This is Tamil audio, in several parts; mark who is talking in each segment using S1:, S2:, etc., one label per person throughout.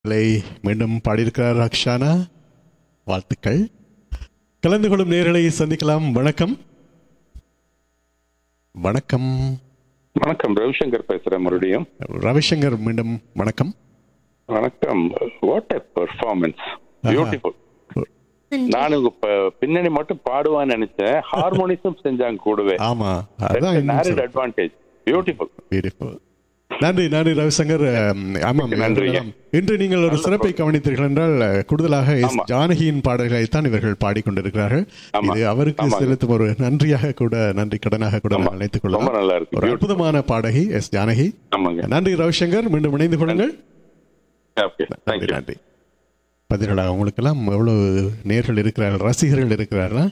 S1: லை மீண்டும் பாடியிருக்கிறார் அக்ஷானா வாழ்த்துக்கள் கலந்து கொள்ளும் நேர்களை சந்திக்கலாம் வணக்கம் வணக்கம்
S2: வணக்கம் ரவிசங்கர் பேசுறேன் மறுபடியும்
S1: ரவிசங்கர் மீண்டும் வணக்கம்
S2: வணக்கம் வாட் எ பெர்ஃபார்மன்ஸ் பியூட்டிஃபுல் நான் உங்க ப- பின்னணி மட்டும் பாடுவான்னு நினைச்சேன் ஹார்மோனிஸும் செஞ்சாங்க கூடவே
S1: ஆமா அதான் இன்னும்
S2: மேரிட்
S1: சிறப்பு.
S2: Advantage beautiful
S1: Beautiful. நன்றி நன்றி ரவிசங்கர் அம், ஆமாம்
S2: நன்றி.
S1: இவர்களெல்லாம் இன்று நீங்கள் ஒரு சிறப்பை கவனித்தீர்கள் என்றால் கூடுதலாக எஸ்
S2: ஆமா.
S1: ஜானகியின் பாடல்களை தான் இவர்கள் பாடிக்கொண்டிருக்கிறார்கள்
S2: ஆமா.
S1: இது அவருக்கு
S2: ஆமாங்க.
S1: செலுத்தும் ஒரு நன்றியாக கூட நன்றி கடனாக கூட
S2: ஆமா.
S1: நான் நினைத்துக்
S2: ரொம்ப
S1: கொள்ளலாம்
S2: நல்லா இருக்கு
S1: ஒரு
S2: Beautiful.
S1: அற்புதமான பாடகி எஸ் ஜானகி
S2: ஆமாங்க
S1: நன்றி ரவிசங்கர் மீண்டும் இணைந்து கொள்ளுங்கள்
S2: ஓகே
S1: நன்றி
S2: தேங்க்யூ
S1: நன்றி பதினேழா உங்களுக்கெல்லாம் எவ்வளவு நேர்கள் இருக்கிறார்கள் ரசிகர்கள் இருக்கிறார்களா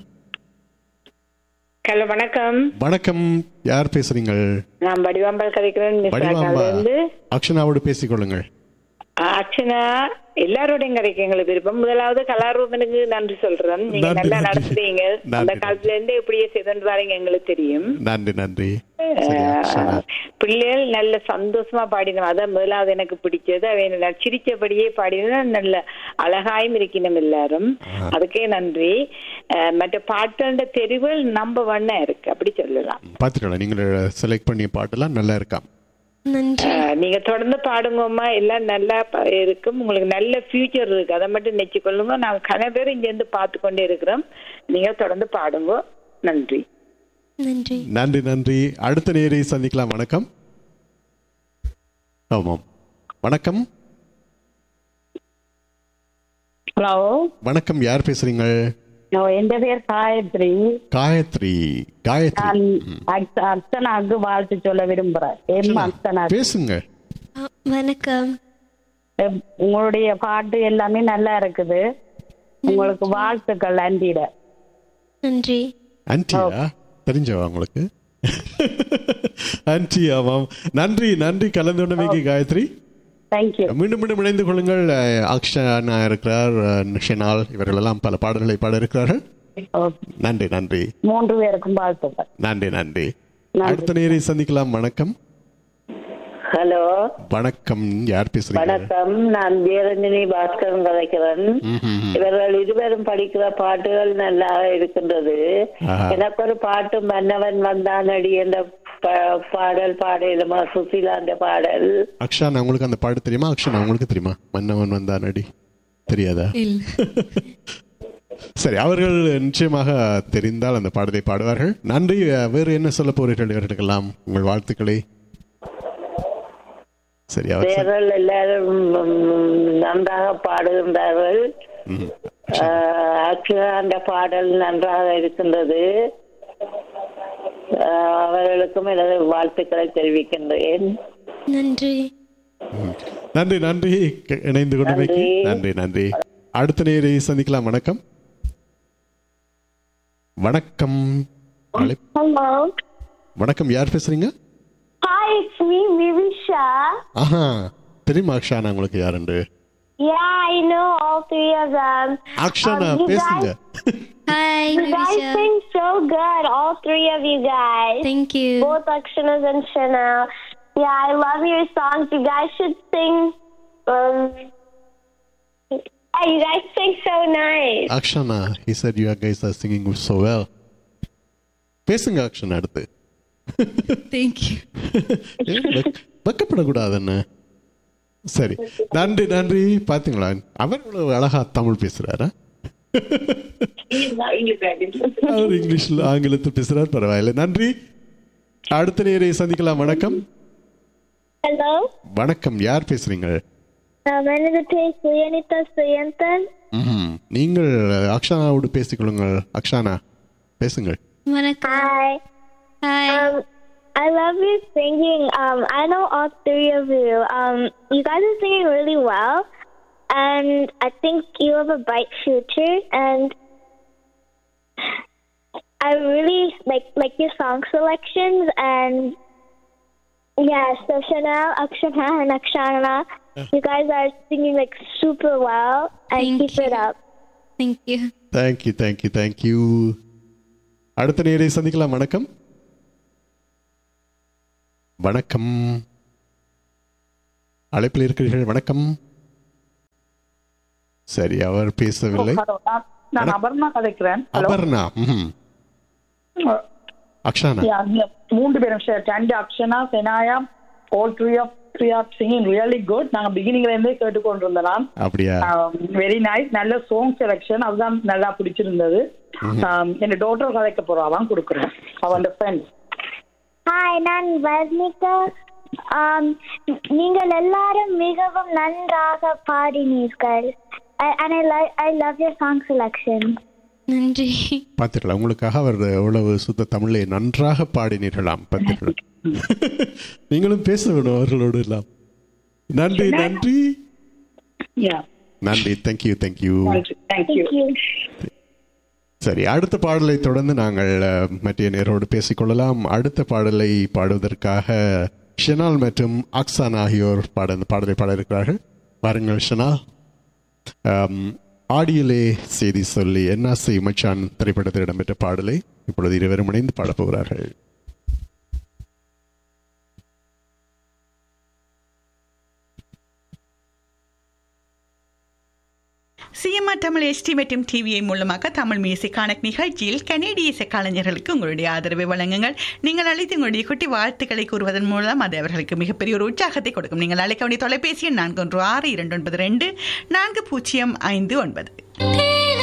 S3: ஹலோ வணக்கம்
S1: வணக்கம் யார் பேசுறீங்கள்
S3: நான் வடிவாம்பல் கதைக்கிறேன் மிஸ்
S1: வடிவாம்பா
S3: இருந்து
S1: அக்ஷனாவோடு பேசிக் கொள்ளுங்கள்
S3: அர்ச்சனா எல்லாரோடையும் கிடைக்கும் எங்களுக்கு விருப்பம் முதலாவது கலாரூபனுக்கு நன்றி சொல்றேன் நீங்க
S1: நன்றி,
S3: நல்லா
S1: நன்றி.
S3: நடத்துறீங்க அந்த
S1: நன்றி,
S3: காலத்துல இருந்து இப்படியே செய்து வரீங்க எங்களுக்கு தெரியும்
S1: நன்றி நன்றி சரி, அக்ஷனா.
S3: ஆஹ், பிள்ளைகள் நல்ல சந்தோஷமா பாடினோம் அதான் முதலாவது எனக்கு பிடிச்சது அவன் நல்ல சிரிச்சபடியே பாடினா நல்ல அழகாயும் இருக்கணும் எல்லாரும் அதுக்கே நன்றி ஆஹ், மற்ற பாட்டுன்ற தெரிவுகள் நம்ப வண்ணா இருக்கு அப்படி சொல்லலாம்
S1: பார்த்துக்கலாம் நீங்கள் செலக்ட் பண்ணிய பாட்டெல்லாம் நல்லா இருக்காம்
S4: நன்றி
S3: ஆஹ், நீங்க தொடர்ந்து பாடுங்கம்மா எல்லாம் நல்லா ப- இருக்கும் உங்களுக்கு நல்ல ஃபியூச்சர் இருக்கு அதை மட்டும் நினைச்சுக்கொள்ளுங்க நாங்க கன பேர் இங்க இருந்து பார்த்து கொண்டே இருக்கிறோம் நீங்க தொடர்ந்து பாடுங்க நன்றி
S4: நன்றி
S1: நன்றி நன்றி அடுத்த நேரை சந்திக்கலாம் வணக்கம் ஆமாம் வணக்கம்
S5: ஹலோ
S1: வணக்கம் யார் பேசுறீங்க
S5: என் பேர் காயத்ரி
S1: காயத்ரி காயத்ரி
S5: நான் அர்ச்ச- அர்ச்சனாக்கு வாழ்த்து சொல்ல விரும்புறேன் எம் அர்ச்சனா
S1: பேசுங்க
S4: அ, வணக்கம்
S5: எம், உங்களுடைய பாட்டு எல்லாமே நல்லா இருக்குது உங்களுக்கு வாழ்த்துக்கள் அண்டிட
S4: நன்றி
S1: ஆன்டியா தெரிஞ்சவா உங்களுக்கு ஆன்டி ஆமாம் நன்றி நன்றி கலந்துள்ளமைக்கு காயத்ரி
S5: தேங்க்யூ
S1: மீண்டும் மீண்டும் இணைந்து கொள்ளுங்கள் அஹ், அக்ஷனா இருக்கிறார் அஹ், ஷெனால் இவர்கள் எல்லாம் பல பாடல்களை பாட இருக்கிறார்கள் நன்றி நன்றி
S5: மூன்று பேருக்கும் வாழ்த்துக்கள்
S1: நன்றி நன்றி
S5: நன்றி.
S1: அடுத்த நேரை சந்திக்கலாம் வணக்கம்
S6: ஹலோ
S1: வணக்கம் யார் பேசுறீங்க
S6: வணக்கம் நான் வீரந்தினி பாஸ்கரன் கதைக்கிறேன்
S1: ம்ஹும்.
S6: இவர்கள் இருவரும் படிக்கிற பாட்டுகள் நல்லா இருக்கின்றது
S1: ஆஹா.
S6: எனக்கு ஒரு பாட்டு மன்னவன் வந்தானடி என்ற ப- பாடல் பாடலுமா சுசீலாண்ட பாடல்
S1: அக்ஷானா உங்களுக்கு அந்த பாட்டு தெரியுமா அக்ஷனா உங்களுக்கு தெரியுமா மன்னவன் வந்தான் அடி தெரியாதா சரி அவர்கள் நிச்சயமாக தெரிந்தால் அந்த பாடலை பாடுவார்கள் நன்றி அஹ், வேறு என்ன சொல்ல போறீர்கள் இவர்களுக்கெல்லாம் உங்கள் வாழ்த்துக்களை சரி அவர் ச-
S6: வேர்கள் எல்லாரும் ம், நன்றாக பாடுகின்றார்கள்
S1: ம்.
S6: ஆஹ், அக்ஷராண்ட பாடல் நன்றாக இருக்கின்றது ஆஹ், அவர்களுக்கும் எனது வாழ்த்துக்களை தெரிவிக்கின்றேன்
S4: நன்றி
S1: ம். நன்றி நன்றி க- இணைந்து கொண்டமைக்கு நன்றி நன்றி அடுத்த நேரை சந்திக்கலாம் வணக்கம் வணக்கம் அழைப்-
S7: Hello.
S1: வணக்கம் யார் பேசுறீங்க
S7: Hi, it's me, Vivisha.
S1: ஆஹா தெரியுமா அக்ஷானா உங்களுக்கு யாருண்டு
S7: Yeah, I know all three of them.
S1: Akshana
S7: Um, you
S1: பேசுங்க
S4: hi
S7: You guys
S4: Nivisha
S7: sing so good, all three of you guys.
S4: Thank you
S7: Both Akshanas and Chanel. Yeah, I love your songs. You guys should sing. Um, yeah, you guys sing so nice.
S1: Akshana he said you guys are singing so well பேசுங்க அக்ஷனா அடுத்து
S4: தேங்க் யூ
S1: ஏன் வெக்க- வெக்கப்படக்கூடாது என்ன சரி நன்றி நன்றி பாத்தீங்களா அவர் இவ்வளவு அழகா தமிழ் பேசுறாரா அவர் இங்கிலீஷ்ல ஆங்கிலத்தில் பேசுறார் பரவாயில்லை நன்றி அடுத்த நேரை சந்திக்கலாம் வணக்கம்
S7: Hello.
S1: வணக்கம் யார் பேசுறீங்க
S7: Uh, my name is Suyanita Suyantan.
S1: ம்ஹும். நீங்கள் அக்ஷானாவோடு பேசிக்கொள்ளுங்கள் அக்ஷானா பேசுங்கள்
S4: வணக்கம்
S7: Hi.
S4: Hi
S7: Um, I love your singing. Um, I know all three of you. Um, you guys are singing really well, and I think you have a bright future. And I really like like your song selections. And yeah, so Chanel, Akshana, and Akshana, you guys are singing like super well. And
S4: Thank
S7: keep it
S4: you.
S7: up.
S4: Thank you
S1: thank you thank you thank you அடுத்த நேரை சந்திக்கலாம் வணக்கம் வணக்கம் அழைப்பில் இருக்கிறீர்கள் வணக்கம் சரி அவர் பேசவில்லை
S8: ஹலோ நான் நான் அபர்ணா கதைக்கிறேன் ஹலோ
S1: அபர்ணா ம் அக்ஷானா
S8: Yeah, நீங்க மூன்று பேரும் டேண்டி Akshana Senaya all three of three of singing really good நாங்க பிகினிங்ல இருந்தே கேட்டுக்கொண்டிருந்தோம்
S1: அப்படியா
S8: வெரி நைஸ் நல்ல சாங் செலெக்ஷன் அதுதான் நல்லா பிடிச்சிருந்தது Um, என் டாட்டர் கதைக்க போறாதான் கொடுக்குறேன் அவன் ஃப்ரெண்ட்
S7: Hi, நான் வர்ணிகா ஆம், நீங்கள் எல்லாரும் மிகவும் நன்றாக பாடினீர்கள் I- and I, li- I love your song selection.
S4: நன்றி
S1: பார்த்தீர்களா உங்களுக்காக அவர் எவ்வளவு சுத்த தமிழை நன்றாக பாடினீர்களாம் பார்த்தீர்களா நீங்களும் பேச வேணும் அவர்களோடு எல்லாம் நன்றி நன்றி
S8: யா
S1: நன்றி thank you thank you
S8: thank you
S7: Thank you.
S1: சரி அடுத்த பாடலை தொடர்ந்து நாங்கள் அஹ், மற்ற நேரோடு பேசிக்கொள்ளலாம் அடுத்த பாடலை பாடுவதற்காக ஷெனால் மற்றும் அக்சான் ஆகியோர் பாட இந்த பாடலை பாட இருக்கிறார்கள் பாருங்கள் ஷெனால் ஆம், ஆடியிலே செய்தி சொல்லி என்னாசை மச்சான் திரைப்படத்தில் இடம்பெற்ற பாடலை இப்பொழுது இருவரும் இணைந்து பாடப் போகிறார்கள்
S9: சிஎம்ஆர் தமிழ் எஸ்டி மற்றும் டிவிஐ மூலமாக தமிழ் மியூசிக்கான நிகழ்ச்சியில் கனேடிய இசை கலைஞர்களுக்கு உங்களுடைய ஆதரவை வழங்குங்கள் நீங்கள் அழைத்து உங்களுடைய குட்டி வாழ்த்துக்களை கூறுவதன் மூலம் அது அவர்களுக்கு மிகப்பெரிய ஒரு உற்சாகத்தை கொடுக்கும் நீங்கள் அழைக்க வேண்டிய தொலைபேசி எண் நான்கு ஒன்று ஆறு இரண்டு ஒன்பது ரெண்டு நான்கு பூஜ்ஜியம் ஐந்து ஒன்பது